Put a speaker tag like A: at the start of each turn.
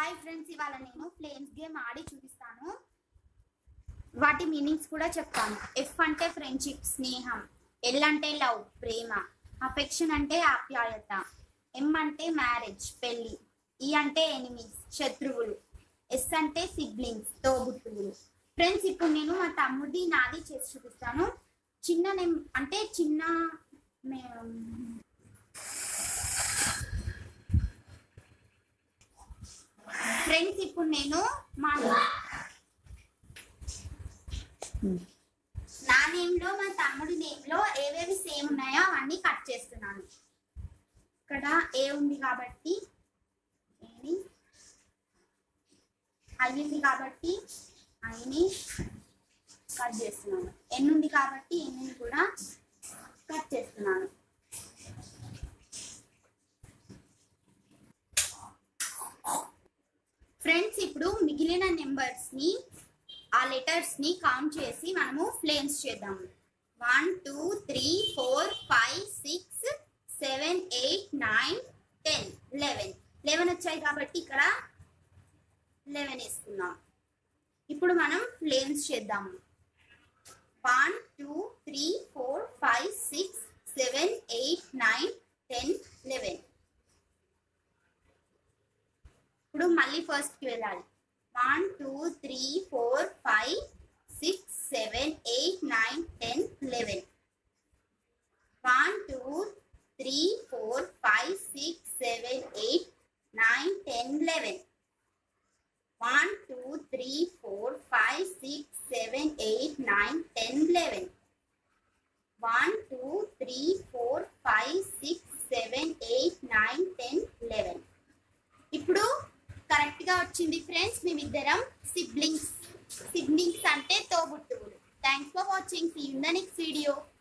A: hi friends ఇవాళ నేను flames game ఆడి చూపిస్తాను వాటి మీనింగ్స్ కూడా చెప్తాను ఎఫ్ అంటే ఫ్రెండ్షిప్ స్నేహం ఎల్ అంటే లవ్ ప్రేమ అఫెక్షన్ అంటే ఆప్యాయత ఎం అంటే మ్యారేజ్ పెళ్లి ఈ అంటే ఎనిమీస్ శత్రువులు ఎస్ అంటే సిబ్లింగ్స్ తోబుట్టువులు ఫ్రెండ్స్ ఇప్పుడు నేను మా తమ్ముడి నాది చేసి చూపిస్తాను చిన్న నెం అంటే చిన్న మే- ఫ్రెండ్స్ ఇప్పుడు నేను మా నా నేమ్ లో మా తమ్ముడి నేమ్ లో ఏవేవి సేమ్ ఉన్నాయో అవన్నీ కట్ చేస్తున్నాను ఇక్కడ ఏ ఉంది కాబట్టి ఏని అయ్యింది కాబట్టి ఐని కట్ చేస్తున్నాను ఎన్ ఉంది కాబట్టి ఎన్ని కూడా కట్ చేస్తున్నాను ఫ్రెండ్స్ ఇప్పుడు మిగిలిన నెంబర్స్ ని ఆ లెటర్స్ ని కౌంట్ చేసి మనము ఫ్లేమ్స్ చేద్దాం one two three four five six seven eight nine ten eleven eleven వచ్చాయి కాబట్టి ఇక్కడ లెవెన్ వేసుకుందాం ఇప్పుడు మనం ఫ్లేమ్స్ చేద్దాము one two three four five six seven eight nine ten eleven ఇప్పుడు మళ్ళీ ఫస్ట్ కి వెళ్ళాలి one two three four five six seven eight nine ten eleven one two three four five six seven eight nine ten eleven one two three four five six seven eight nine ten eleven one two three four five six seven eight nine ten eleven ఇప్పుడు correct గా వచ్చింది friends మేమిద్దరం siblings siblings అంటే తోబుట్టువులు thanks for watching see in the next video